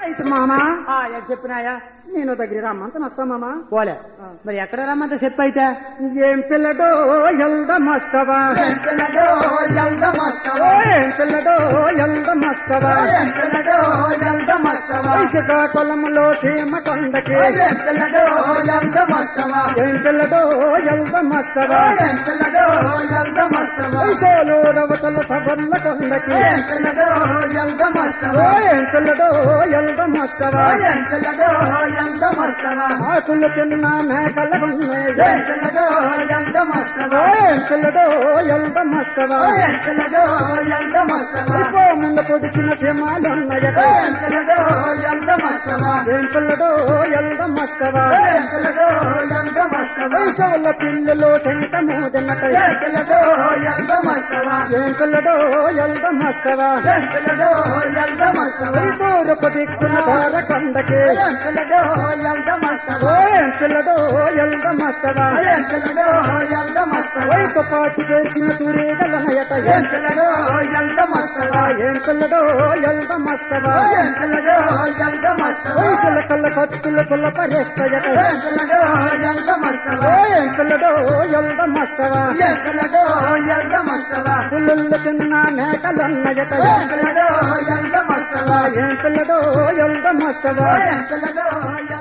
అయితే మామా ఆ, ఎటు చెప్పినాయా నేను దగ్గర రమ్మంతను వస్తా మామా పోలే మరి ఎక్కడ రమ్మంత చెప్పు అయితే ఏం పిల్లడో ఎల్దమస్తవా ఎంతనడో ఎల్దమస్తవా ఏం పిల్లడో ఎల్దమస్తవా ఎంతనడో ఎల్దమస్తవా శ్రీకాకుళంలో సీమ కొండకి ఎంతనడో ఎల్దమస్తవా ఏం పిల్లడో ఎల్దమస్తవా ఎంతనడో ఎల్దమస్తవా సోలూరవతల సబర్ల కొండకి ఎంతనడో ఎల్దమస్తవా ఏం పిల్లడో ఎల్దమస్తవా ఎంతనడో ఎల్దమస్తవా ఆకులు తిన్న మేకల ఉన్నాయి ఎంతనడో ఎల్దమస్తవా ఏం పిల్లడో ఎల్దమస్తవా ఎంతనడో ఎల్దమస్తవా ఇపో ముందు పొడిసిన సింహాలున్నాయట ఎంతనడో ఎల్దమస్తవా ఏం పిల్లడో ఎల్దమస్తవా ఎంతనడో ఎల్దమస్తవా వయసుల పిల్లలు శంక మూదన్నట ఎంతనడో ఎల్దమస్తవా ఏం పిల్లడో ఎల్దమస్తవా ఎంతనడో ఎల్దమస్తవా తూరపు దిక్కున ధార కొండకి ఎంతనడో ఎల్దమస్తవా ఏం పిల్లడో ఎల్దమస్తవా ఎంతనడో ఎల్దమస్తవా వైతో పాటు పేర్చిన తూరేగలనయట ఎంతనడో ఎల్దమస్తవా ఏం పిల్లడో ఎల్దమస్తవా ఎంతనడో ఎల్దమస్తవా వయసుల కళ్ళ కత్తుల కుల పరిస్తయట ఎంతనడో ఎల్దమస్తవా ఏం పిల్లడో ఎల్దమస్తవా ఎంతనడో ఎల్దమస్తవా పుల్లుళ్ళు తిన్న మేకలన్నయట ఎంతనడో ఎల్దమస్తవా ఏం పిల్లడో ఎల్దమస్తవా ఎంతనడో